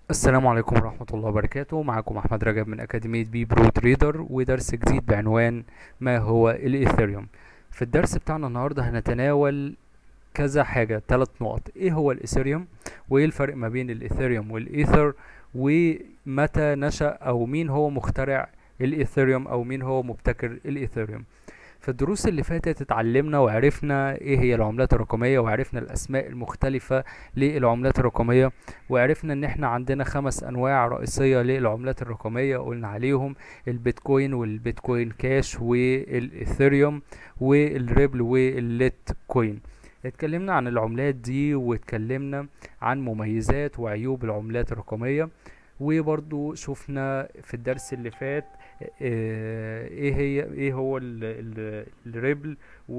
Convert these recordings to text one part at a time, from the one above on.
السلام عليكم ورحمة الله وبركاته معكم أحمد رجب من أكاديمية بي برو تريدر ودرس جديد بعنوان ما هو الإيثيريوم في الدرس بتاعنا النهاردة هنتناول كذا حاجة ثلاث نقط إيه هو الإيثيريوم وإيه الفرق ما بين الإيثيريوم والإيثر ومتى نشأ أو مين هو مخترع الإيثيريوم أو مين هو مبتكر الإيثيريوم في الدروس اللي فاتت اتعلمنا وعرفنا ايه هي العملات الرقمية وعرفنا الاسماء المختلفة للعملات الرقمية وعرفنا ان احنا عندنا خمس انواع رئيسية للعملات الرقمية قلنا عليهم البيتكوين والبيتكوين كاش والاثيريوم والريبل والليت كوين اتكلمنا عن العملات دي واتكلمنا عن مميزات وعيوب العملات الرقمية وبرضو شفنا في الدرس اللي فات آه، ايه هي ايه هو ال- ال- الريبل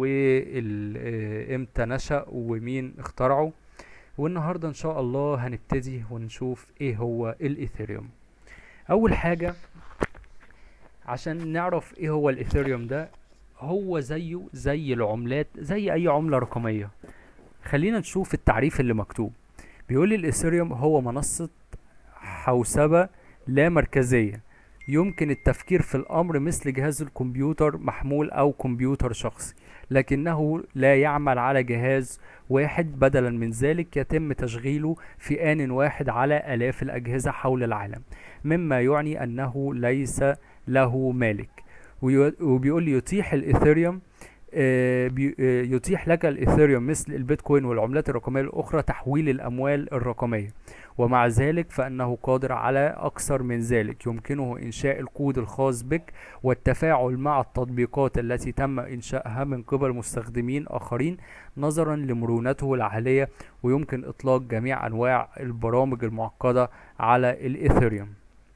وامتى نشأ ومين اخترعه والنهارده ان شاء الله هنبتدي ونشوف ايه هو الايثيريوم اول حاجة عشان نعرف ايه هو الايثيريوم ده هو زيه زي العملات زي اي عملة رقمية خلينا نشوف التعريف اللي مكتوب بيقول لي الايثيريوم هو منصة حوسبة لا مركزية يمكن التفكير في الأمر مثل جهاز الكمبيوتر محمول أو كمبيوتر شخصي لكنه لا يعمل على جهاز واحد بدلا من ذلك يتم تشغيله في آن واحد على آلاف الأجهزة حول العالم مما يعني أنه ليس له مالك ويو- وبيقول لي يتيح الإيثيريوم آه، بي- آه، يتيح لك الإيثيريوم مثل البيتكوين والعملات الرقمية الأخرى تحويل الأموال الرقمية ومع ذلك فإنه قادر على أكثر من ذلك يمكنه إنشاء الكود الخاص بك والتفاعل مع التطبيقات التي تم إنشائها من قبل مستخدمين آخرين نظرا لمرونته العالية ويمكن إطلاق جميع أنواع البرامج المعقدة على الإيثيريوم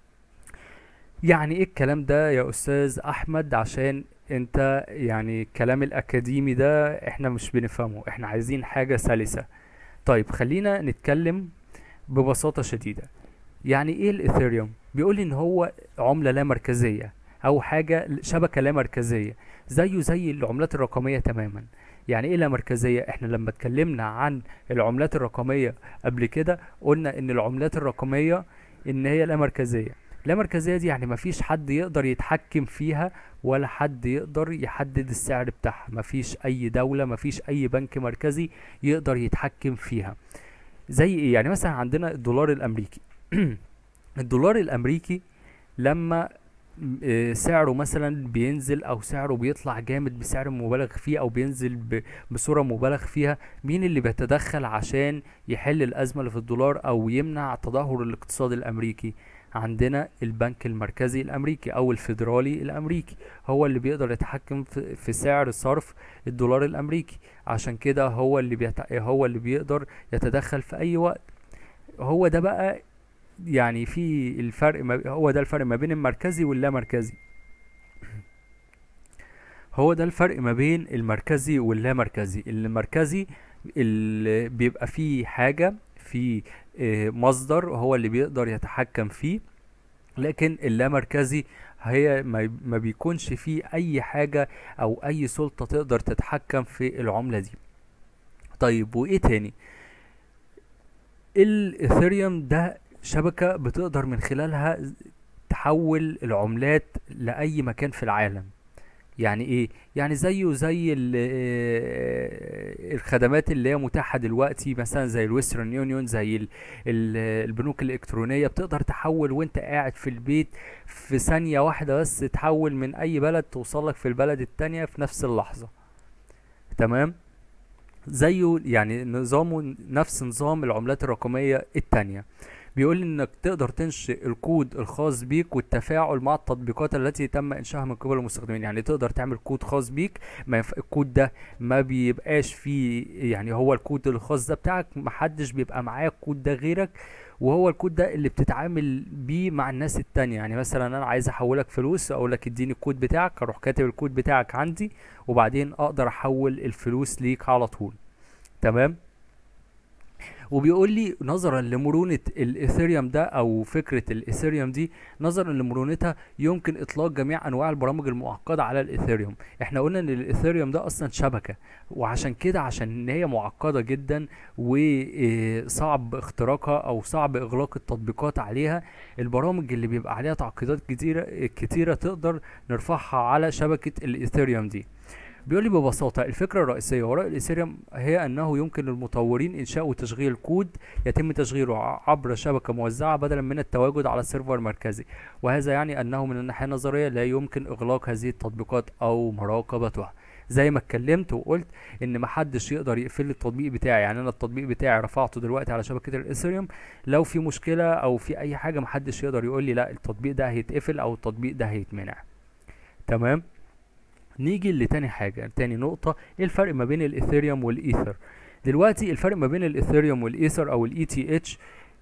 يعني ايه الكلام ده يا استاذ احمد عشان انت يعني الكلام الاكاديمي ده احنا مش بنفهمه احنا عايزين حاجة سلسة طيب خلينا نتكلم ببساطة شديدة يعني ايه الايثيريوم بيقول ان هو عملة لا مركزية او حاجة شبكة لا مركزية زيه زي العملات الرقمية تماما يعني ايه لا مركزية احنا لما اتكلمنا عن العملات الرقمية قبل كده قلنا ان العملات الرقمية ان هي لا مركزية لا مركزية دي يعني مفيش حد يقدر يتحكم فيها ولا حد يقدر يحدد السعر بتاعها مفيش اي دولة مفيش اي بنك مركزي يقدر يتحكم فيها زي ايه يعني مثلا عندنا الدولار الامريكي الدولار الامريكي لما م- آه، سعره مثلا بينزل او سعره بيطلع جامد بسعر مبالغ فيه او بينزل ب- بصورة مبالغ فيها مين اللي بيتدخل عشان يحل الازمة اللي في الدولار او يمنع تدهور الاقتصاد الامريكي عندنا البنك المركزي الامريكي او الفيدرالي الامريكي هو اللي بيقدر يتحكم في في سعر صرف الدولار الامريكي عشان كده هو اللي بيت... هو اللي بيقدر يتدخل في اي وقت هو ده بقى يعني في الفرق ما... هو ده الفرق ما بين المركزي واللامركزي هو ده الفرق ما بين المركزي واللامركزي المركزي اللي بيبقى فيه حاجة في آه، مصدر هو اللي بيقدر يتحكم فيه لكن اللامركزي هي ما ما بيكونش فيه اي حاجة او اي سلطة تقدر تتحكم في العملة دي طيب وايه تاني الايثيريوم ده شبكة بتقدر من خلالها تحول العملات لأي مكان في العالم يعني ايه يعني زيه زي ال- آه، الخدمات اللي هي متاحة دلوقتي مثلا زي الويسترن يونيون زي ال- ال- البنوك الإلكترونية بتقدر تحول وانت قاعد في البيت في ثانية واحدة بس تحول من أي بلد توصلك في البلد التانية في نفس اللحظة تمام زيه يعني نظامه نفس نظام العملات الرقمية التانية بيقول انك تقدر تنشئ الكود الخاص بيك والتفاعل مع التطبيقات التي تم انشائها من قبل المستخدمين يعني تقدر تعمل كود خاص بيك ما ينف... الكود ده ما بيبقاش فيه يعني هو الكود الخاص ده بتاعك محدش بيبقى معاه الكود ده غيرك وهو الكود ده اللي بتتعامل بيه مع الناس التانية يعني مثلا انا عايز احولك فلوس اقول لك اديني الكود بتاعك اروح كاتب الكود بتاعك عندي وبعدين اقدر احول الفلوس ليك على طول تمام وبيقول لي نظرا لمرونة الايثيريوم ده او فكرة الايثيريوم دي نظرا لمرونتها يمكن اطلاق جميع انواع البرامج المعقدة على الايثيريوم احنا قلنا ان الايثيريوم ده اصلا شبكة وعشان كده عشان ان هي معقدة جدا وصعب اختراقها او صعب اغلاق التطبيقات عليها البرامج اللي بيبقى عليها تعقيدات كتيرة كتيرة تقدر نرفعها على شبكة الايثيريوم دي بيقول لي ببساطة الفكرة الرئيسية وراء الإيثيريوم هي أنه يمكن للمطورين إنشاء وتشغيل كود يتم تشغيله عبر شبكة موزعة بدلا من التواجد على سيرفر مركزي وهذا يعني أنه من الناحية النظرية لا يمكن إغلاق هذه التطبيقات أو مراقبتها زي ما اتكلمت وقلت ان محدش يقدر يقفل لي التطبيق بتاعي يعني انا التطبيق بتاعي رفعته دلوقتي على شبكه الايثيريوم لو في مشكله او في اي حاجه محدش يقدر يقول لي لا التطبيق ده هيتقفل او التطبيق ده هيتمنع تمام نيجي لتاني حاجة تاني نقطة ايه الفرق ما بين الايثيريوم والايثر دلوقتي الفرق ما بين الايثيريوم والايثر او الاي تي اتش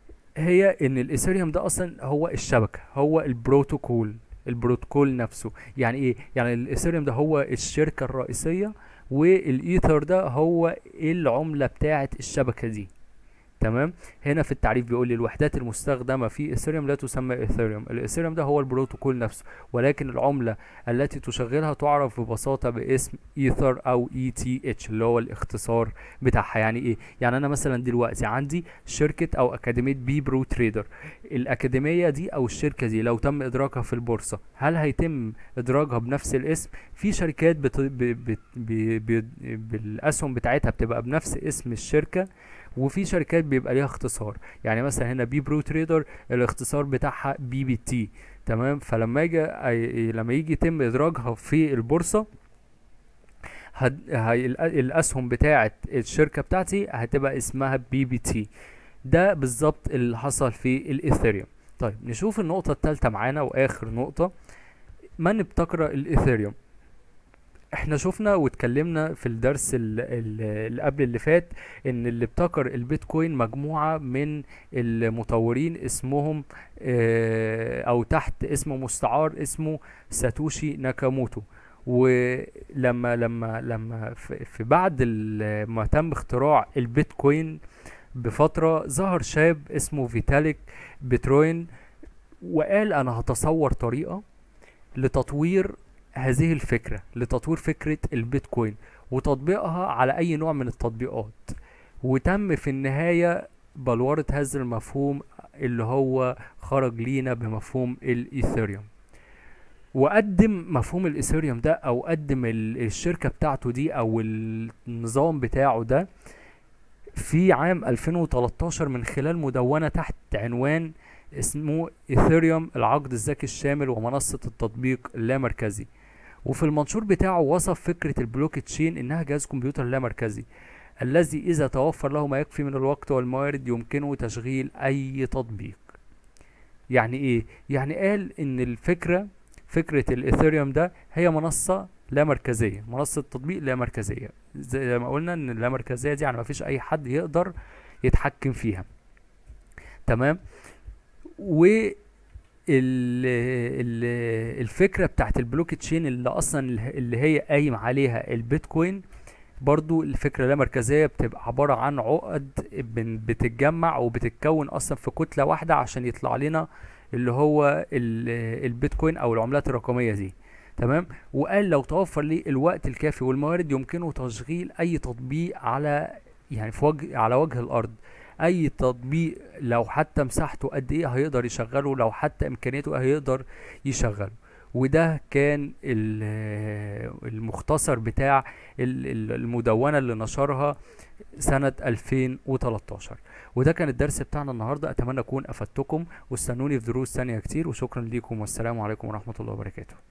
هي ان الايثيريوم ده اصلا هو الشبكة هو البروتوكول البروتوكول نفسه يعني ايه يعني الايثيريوم ده هو الشركة الرئيسية والايثر ده هو العملة بتاعة الشبكة دي تمام هنا في التعريف بيقول لي الوحدات المستخدمه في ايثيريوم لا تسمى ايثيريوم الايثيريوم ده هو البروتوكول نفسه ولكن العمله التي تشغلها تعرف ببساطه باسم ايثر او اي تي اتش اللي هو الاختصار بتاعها يعني ايه يعني انا مثلا دلوقتي عندي شركه او اكاديميه بي برو تريدر الاكاديميه دي او الشركه دي لو تم ادراجها في البورصه هل هيتم ادراجها بنفس الاسم في شركات بت... ب... ب... ب... ب... بالاسهم بتاعتها بتبقى بنفس اسم الشركه وفي شركات بيبقى ليها اختصار يعني مثلا هنا بي برو تريدر الاختصار بتاعها بي بي تي تمام فلما يجي لما يجي يتم ادراجها في البورصه هد... هي... الاسهم بتاعه الشركه بتاعتي هتبقى اسمها بي بي تي ده بالظبط اللي حصل في الايثيريوم طيب نشوف النقطه الثالثه معانا واخر نقطه من ابتكر الايثيريوم احنا شفنا واتكلمنا في الدرس اللي قبل اللي فات ان اللي ابتكر البيتكوين مجموعة من المطورين اسمهم اه او تحت اسم مستعار اسمه ساتوشي ناكاموتو ولما لما لما في بعد ما تم اختراع البيتكوين بفترة ظهر شاب اسمه فيتاليك بتروين وقال انا هتصور طريقة لتطوير هذه الفكرة لتطوير فكرة البيتكوين وتطبيقها على أي نوع من التطبيقات وتم في النهاية بلورة هذا المفهوم اللي هو خرج لينا بمفهوم الإيثيريوم وقدم مفهوم الإيثيريوم ده أو قدم الشركة بتاعته دي أو النظام بتاعه ده في عام 2013 من خلال مدونة تحت عنوان اسمه إيثيريوم العقد الذكي الشامل ومنصة التطبيق اللامركزي وفي المنشور بتاعه وصف فكرة البلوك تشين إنها جهاز كمبيوتر لا مركزي الذي إذا توفر له ما يكفي من الوقت والموارد يمكنه تشغيل أي تطبيق يعني إيه؟ يعني قال إن الفكرة فكرة الإيثيريوم ده هي منصة لا مركزية منصة تطبيق لا مركزية زي ما قلنا إن اللا مركزية دي يعني مفيش أي حد يقدر يتحكم فيها تمام و ال ال الفكره بتاعت البلوك تشين اللي اصلا اللي هي قايم عليها البيتكوين برضو الفكره لا مركزيه بتبقى عباره عن عقد بتتجمع وبتتكون اصلا في كتله واحده عشان يطلع لنا اللي هو البيتكوين او العملات الرقميه دي تمام وقال لو توفر لي الوقت الكافي والموارد يمكنه تشغيل اي تطبيق على يعني في وجه على وجه الارض اي تطبيق لو حتى مساحته قد ايه هيقدر يشغله لو حتى امكانياته هيقدر يشغله وده كان المختصر بتاع المدونة اللي نشرها سنة 2013 وده كان الدرس بتاعنا النهاردة أتمنى أكون أفدتكم واستنوني في دروس تانية كتير وشكرا ليكم والسلام عليكم ورحمة الله وبركاته